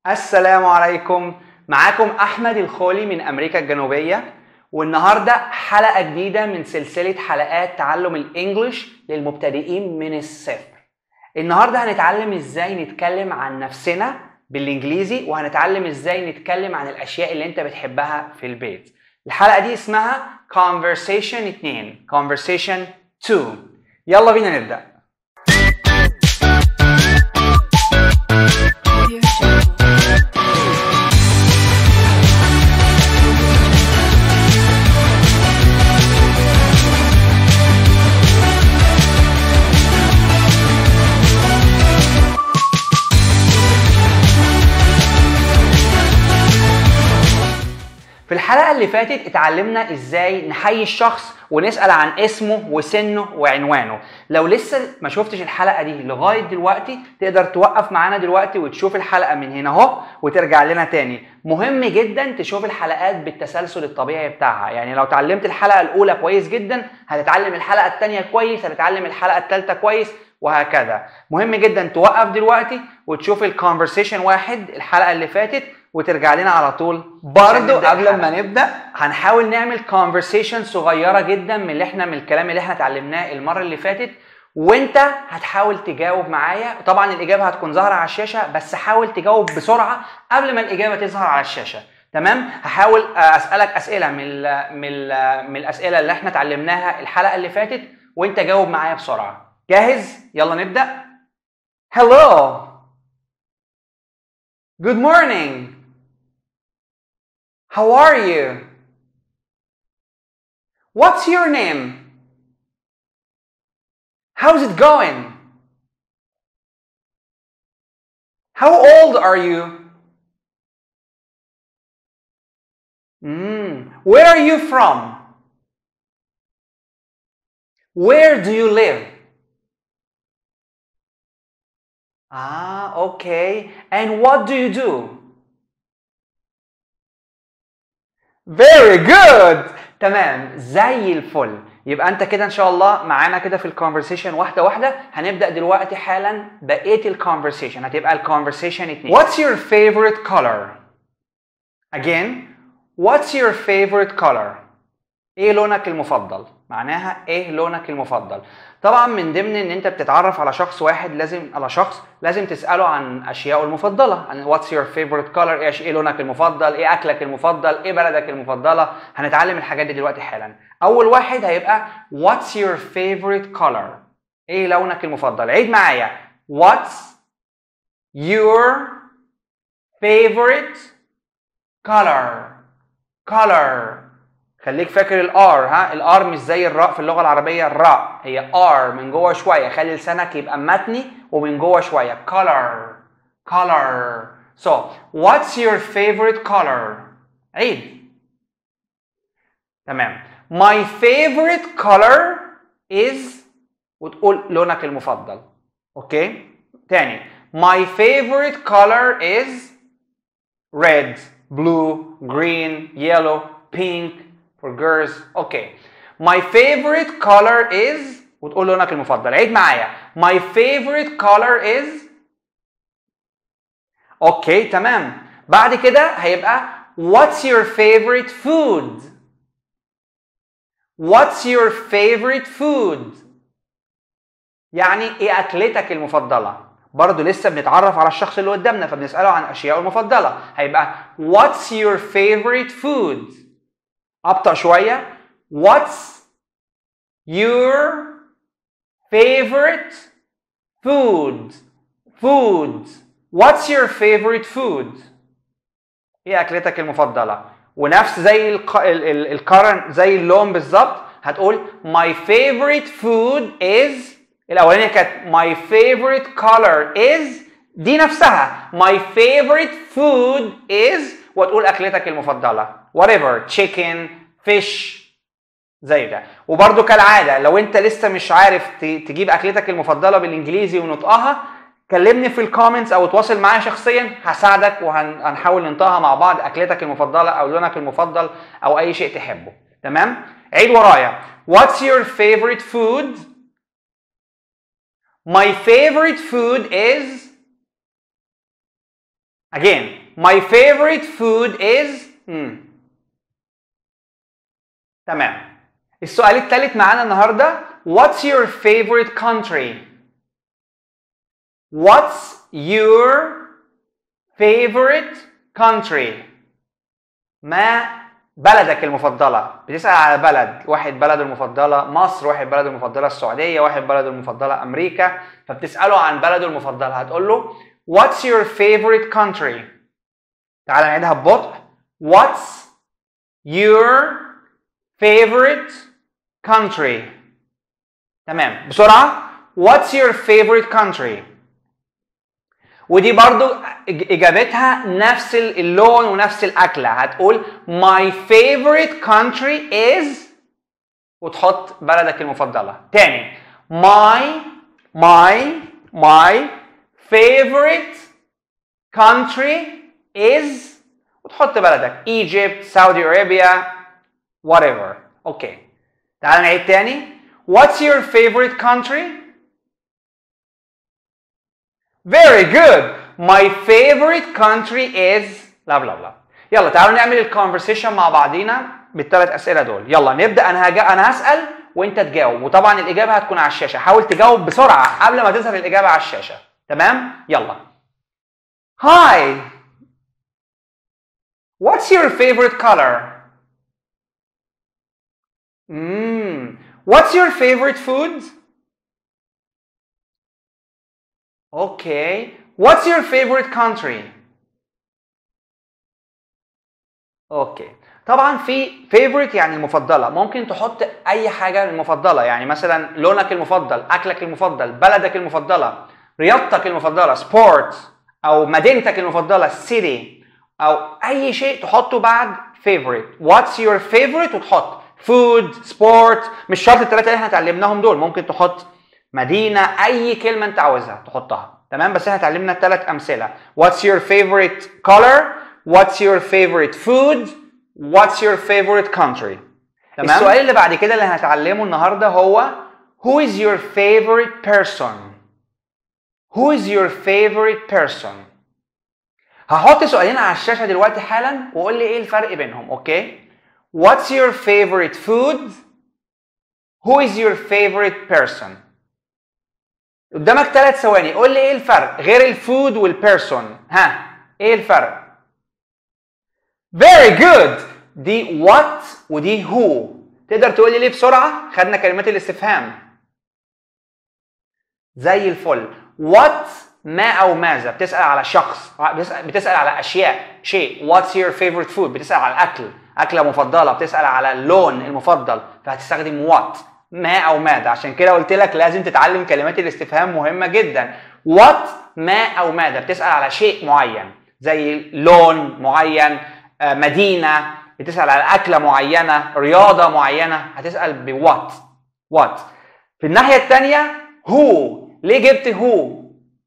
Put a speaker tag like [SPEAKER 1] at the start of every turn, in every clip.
[SPEAKER 1] السلام عليكم معاكم احمد الخولي من امريكا الجنوبيه والنهارده حلقه جديده من سلسله حلقات تعلم الانجليش للمبتدئين من الصفر النهارده هنتعلم ازاي نتكلم عن نفسنا بالانجليزي وهنتعلم ازاي نتكلم عن الاشياء اللي انت بتحبها في البيت الحلقه دي اسمها conversation 2 conversation 2 يلا بينا نبدا
[SPEAKER 2] Dear Jungle.
[SPEAKER 1] في الحلقة اللي فاتت اتعلمنا ازاي نحيي الشخص ونسأل عن اسمه وسنه وعنوانه لو لسه ما شفتش الحلقة دي لغاية دلوقتي تقدر توقف معانا دلوقتي وتشوف الحلقة من هنا اهو وترجع لنا تاني مهم جدا تشوف الحلقات بالتسلسل الطبيعي بتاعها يعني لو اتعلمت الحلقة الأولى كويس جدا هتتعلم الحلقة التانية كويس هتتعلم الحلقة التالتة كويس وهكذا مهم جدا توقف دلوقتي وتشوف الكونفرسيشن واحد الحلقة اللي فاتت وترجع لنا على طول برضو
[SPEAKER 3] نبدأ
[SPEAKER 1] قبل
[SPEAKER 3] الحلقة.
[SPEAKER 1] ما نبدا هنحاول نعمل كونفرسيشن صغيره جدا من اللي احنا من الكلام اللي احنا اتعلمناه المره اللي فاتت وانت هتحاول تجاوب معايا طبعا الاجابه هتكون ظاهره على الشاشه بس حاول تجاوب بسرعه قبل ما الاجابه تظهر على الشاشه تمام هحاول اسالك اسئله من ال من ال من الاسئله اللي احنا اتعلمناها الحلقه اللي فاتت وانت جاوب معايا بسرعه جاهز يلا نبدا hello good morning How are you? What's your name? How's it going? How old are you? Mm, Where are you from? Where do you live? Ah, okay. And what do you do? Very good تمام زي الفل يبقى انت كده ان شاء الله معانا كده في الكونفرسيشن واحده واحده هنبدا دلوقتي حالا بقيه الكونفرسيشن هتبقى الكونفرسيشن 2 What's your favorite color Again What's your favorite color ايه لونك المفضل معناها ايه لونك المفضل طبعا من ضمن ان انت بتتعرف على شخص واحد لازم على شخص لازم تساله عن اشيائه المفضله عن what's your favorite color ايش ايه لونك المفضل ايه اكلك المفضل ايه بلدك المفضله هنتعلم الحاجات دي دلوقتي حالا اول واحد هيبقى what's your favorite color ايه لونك المفضل عيد معايا what's your favorite color color خليك فاكر الار ها الار مش زي الراء في اللغه العربيه الراء هي ار من جوه شويه خلي لسانك يبقى متني ومن جوه شويه color color so what's your favorite color عيد تمام my favorite color is وتقول لونك المفضل اوكي تاني my favorite color is red, blue, green, yellow, pink for girls. Okay. My favorite color is وتقول لونك المفضل. عيد معايا. My favorite color is اوكي تمام. بعد كده هيبقى What's your favorite food? What's your favorite food? يعني ايه اكلتك المفضله برضه لسه بنتعرف على الشخص اللي قدامنا فبنساله عن اشيائه المفضله هيبقى what's your favorite food ابطا شويه what's your favorite food food what's your favorite food ايه اكلتك المفضله ونفس زي الق... ال... ال... القرن زي اللون بالظبط هتقول my favorite food is الاولانيه كانت my favorite color is دي نفسها my favorite food is وتقول اكلتك المفضله whatever chicken fish زي ده وبرده كالعاده لو انت لسه مش عارف ت- تجيب اكلتك المفضله بالانجليزي ونطقها كلمني في الكومنتس او تواصل معايا شخصيا هساعدك وهنحاول ننطقها مع بعض اكلتك المفضله او لونك المفضل او اي شيء تحبه تمام عيد ورايا what's your favorite food My favorite food is again my favorite food is مم. تمام السؤال الثالث معانا النهارده what's your favorite country what's your favorite country ما بلدك المفضلة بتسأل على بلد واحد بلده المفضلة مصر واحد بلده المفضلة السعودية واحد بلده المفضلة أمريكا فبتسأله عن بلده المفضلة هتقول له What's your favorite country تعال نعيدها ببطء What's your favorite country تمام بسرعة What's your favorite country ودي برضو إج- اجابتها نفس اللون ونفس الاكله هتقول my favorite country is وتحط بلدك المفضله تاني my my my favorite country is وتحط بلدك Egypt Saudi Arabia whatever اوكي تعال نعيد تاني what's your favorite country Very good. My favorite country is blah blah blah. يلا تعالوا نعمل الكونفرسيشن مع بعضينا بالثلاث اسئله دول. يلا نبدا انا هجا... انا هسال وانت تجاوب وطبعا الاجابه هتكون على الشاشه. حاول تجاوب بسرعه قبل ما تظهر الاجابه على الشاشه. تمام؟ يلا. Hi. What's your favorite color? Mm. What's your favorite food? Okay. What's your favorite country? اوكي طبعا في favorite يعني المفضله ممكن تحط اي حاجه المفضله يعني مثلا لونك المفضل اكلك المفضل بلدك المفضله رياضتك المفضله سبورت او مدينتك المفضله city او اي شيء تحطه بعد favorite what's your favorite وتحط food sport مش شرط الثلاثه اللي احنا اتعلمناهم دول ممكن تحط مدينه اي كلمه انت عاوزها تحطها تمام بس احنا اتعلمنا ثلاث امثله what's your favorite color what's your favorite food what's your favorite country تمام السؤال اللي بعد كده اللي هنتعلمه النهارده هو who is your favorite person who is your favorite person هحط سؤالين على الشاشه دلوقتي حالا وقول لي ايه الفرق بينهم اوكي what's your favorite food who is your favorite person قدامك ثلاث ثواني قول لي ايه الفرق غير الفود والبيرسون ها ايه الفرق very good دي what ودي who تقدر تقول لي ليه بسرعه خدنا كلمات الاستفهام زي الفل what ما او ماذا بتسال على شخص بتسال, بتسأل على اشياء شيء what's your favorite food بتسال على الاكل اكله مفضله بتسال على اللون المفضل فهتستخدم what ما او ماذا عشان كده قلت لك لازم تتعلم كلمات الاستفهام مهمه جدا what ما او ماذا بتسال على شيء معين زي لون معين آه، مدينه بتسال على اكله معينه رياضه معينه هتسال بوات وات في الناحيه الثانيه هو ليه جبت هو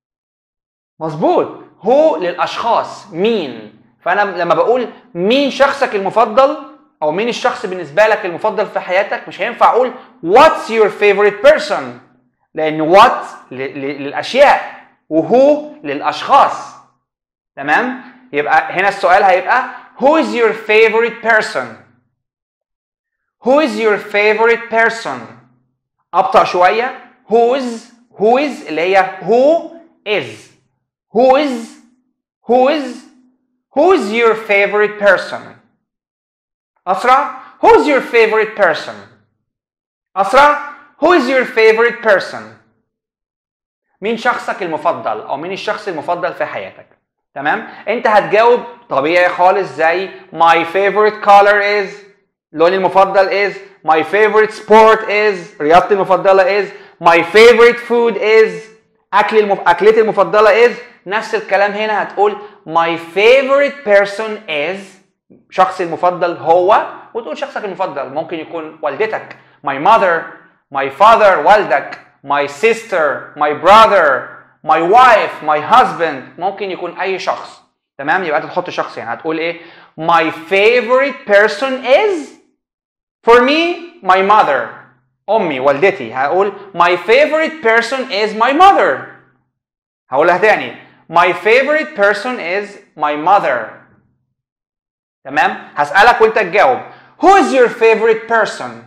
[SPEAKER 1] مظبوط هو للاشخاص مين فانا لما بقول مين شخصك المفضل او مين الشخص بالنسبه لك المفضل في حياتك مش هينفع اقول what's your favorite person لان what ل- ل- للاشياء وهو للاشخاص تمام يبقى هنا السؤال هيبقى who is your favorite person who is your favorite person ابطا شويه whose who is اللي هي who is who is who is who is your favorite person أسرع who is your favorite person أسرع who is your favorite person مين شخصك المفضل أو مين الشخص المفضل في حياتك تمام انت هتجاوب طبيعي خالص زي my favorite color is لوني المفضل is my favorite sport is رياضتي المفضلة is my favorite food is أكلي المف... أكلتي المفضلة is نفس الكلام هنا هتقول my favorite person is شخصي المفضل هو وتقول شخصك المفضل ممكن يكون والدتك my mother my father والدك my sister my brother my wife my husband ممكن يكون اي شخص تمام يبقى انت تحط شخص يعني هتقول ايه my favorite person is for me my mother امي والدتي هقول my favorite person is my mother هقولها تاني my favorite person is my mother تمام هسألك وانت تجاوب who is your favorite person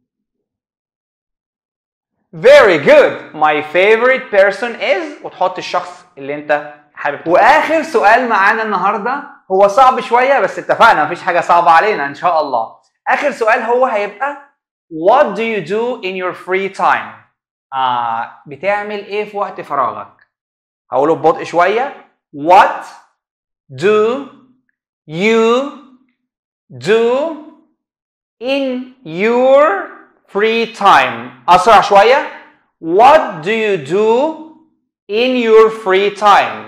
[SPEAKER 1] very good my favorite person is وتحط الشخص اللي انت حابب واخر سؤال معانا النهارده هو صعب شويه بس اتفقنا مفيش حاجه صعبه علينا ان شاء الله اخر سؤال هو هيبقى what do you do in your free time آه بتعمل ايه في وقت فراغك هقوله ببطء شويه what do you do in your free time اسرع شويه what do you do in your free time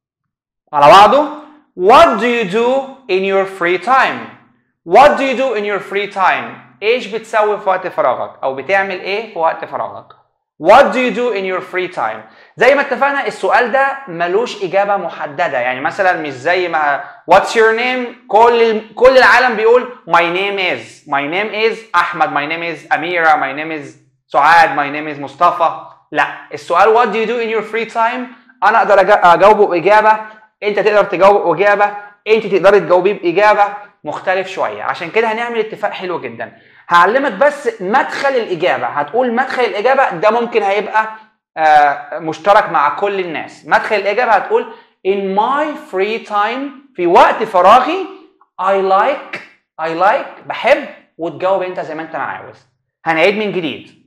[SPEAKER 1] على بعضه what do you do in your free time what do you do in your free time ايش بتسوي في وقت فراغك او بتعمل ايه في وقت فراغك what do you do in your free time زي ما اتفقنا السؤال ده ملوش اجابه محدده يعني مثلا مش زي ما what's your name كل كل العالم بيقول my name is my name is احمد my name is اميره my name is سعاد my name is مصطفى لا السؤال what do you do in your free time انا اقدر أجا- اجاوبه باجابه انت تقدر تجاوبه باجابه انت تقدري تجاوبيه باجابه مختلف شويه عشان كده هنعمل اتفاق حلو جدا هعلمك بس مدخل الاجابه هتقول مدخل الاجابه ده ممكن هيبقى آه، مشترك مع كل الناس مدخل الاجابه هتقول in my free time في وقت فراغي I like I like بحب وتجاوب انت زي ما انت عاوز هنعيد من جديد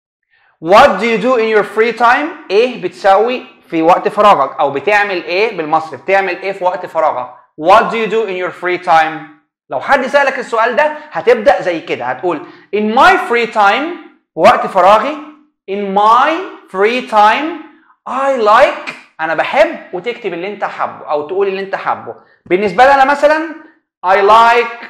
[SPEAKER 1] What do you do in your free time؟ ايه بتسوي في وقت فراغك او بتعمل ايه بالمصري بتعمل ايه في وقت فراغك What do you do in your free time؟ لو حد سألك السؤال ده هتبدأ زي كده هتقول in my free time وقت فراغي in my free time I like انا بحب وتكتب اللي انت حابه او تقول اللي انت حابه بالنسبة لي انا مثلا I like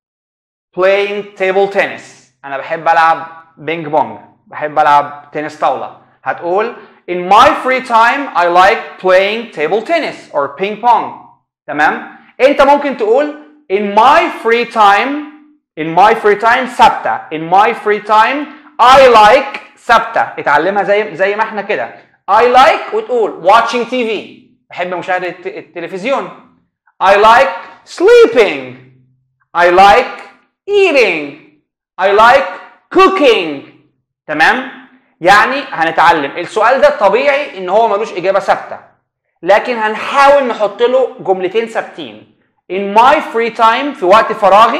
[SPEAKER 1] playing table tennis انا بحب العب بينج بونج بحب العب تنس طاوله هتقول in my free time I like playing table tennis or ping pong تمام انت ممكن تقول in my free time in my free time ثابته in my free time I like ثابته اتعلمها زي زي ما احنا كده I like وتقول watching TV بحب مشاهده الت- التلفزيون I like sleeping I like eating I like cooking تمام يعني هنتعلم السؤال ده طبيعي ان هو ملوش اجابه ثابته لكن هنحاول نحط له جملتين ثابتين in my free time في وقت فراغي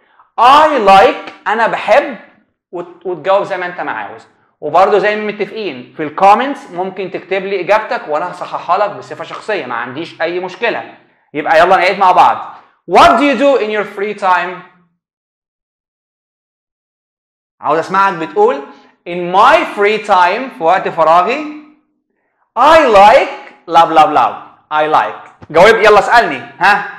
[SPEAKER 1] I like انا بحب وت- وتجاوب زي ما انت ما عاوز وبرضه زي ما متفقين في الكومنتس ممكن تكتب لي اجابتك وانا هصححها لك بصفه شخصيه ما عنديش اي مشكله يبقى يلا نعيد مع بعض What do you do in your free time عاوز اسمعك بتقول in my free time في وقت فراغي I like لاب لاب لاب I like جاوب يلا اسألني ها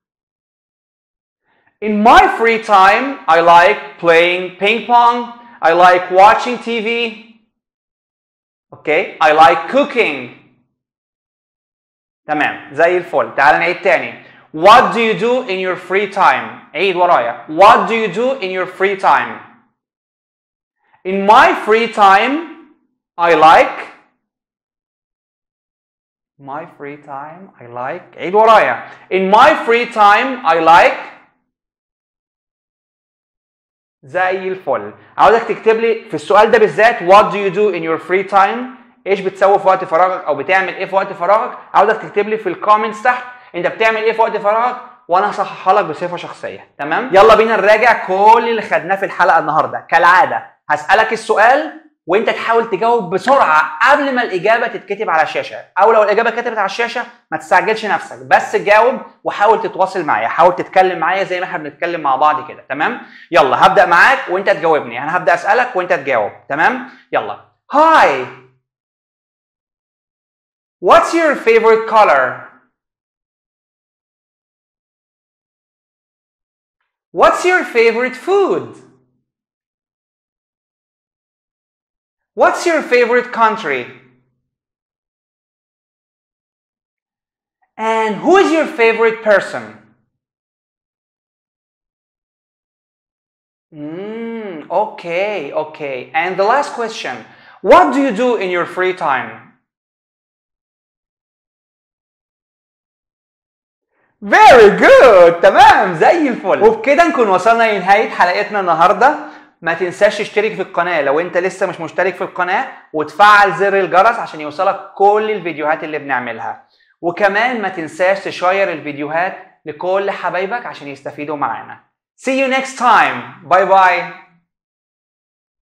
[SPEAKER 1] In my free time I like playing ping pong I like watching TV Okay I like cooking تمام زي الفل تعال نعيد تاني What do you do in your free time عيد ورايا What do you do in your free time In my free time, I like my free time I like عيد ورايا In my free time I like زي الفل عاوزك تكتب لي في السؤال ده بالذات What do you do in your free time ايش بتسوي في وقت فراغك او بتعمل ايه في وقت فراغك عاوزك تكتب لي في الكومنتس تحت انت بتعمل ايه في وقت فراغك وانا هصححها لك بصفه شخصيه تمام يلا بينا نراجع كل اللي خدناه في الحلقه النهارده كالعاده هسالك السؤال وانت تحاول تجاوب بسرعه قبل ما الاجابه تتكتب على الشاشه او لو الاجابه كتبت على الشاشه ما تستعجلش نفسك بس جاوب وحاول تتواصل معايا حاول تتكلم معايا زي ما احنا بنتكلم مع بعض كده تمام يلا هبدا معاك وانت تجاوبني انا هبدا اسالك وانت تجاوب تمام يلا هاي What's your favorite color? What's your favorite food? What's your favorite country? And who is your favorite person? Mm, okay, okay. And the last question What do you do in your free time? Very good تمام زي الفل وبكده نكون وصلنا لنهاية حلقتنا النهاردة ما تنساش تشترك في القناة لو انت لسه مش مشترك في القناة وتفعل زر الجرس عشان يوصلك كل الفيديوهات اللي بنعملها وكمان ما تنساش تشير الفيديوهات لكل حبايبك عشان يستفيدوا معانا See you next time. Bye bye.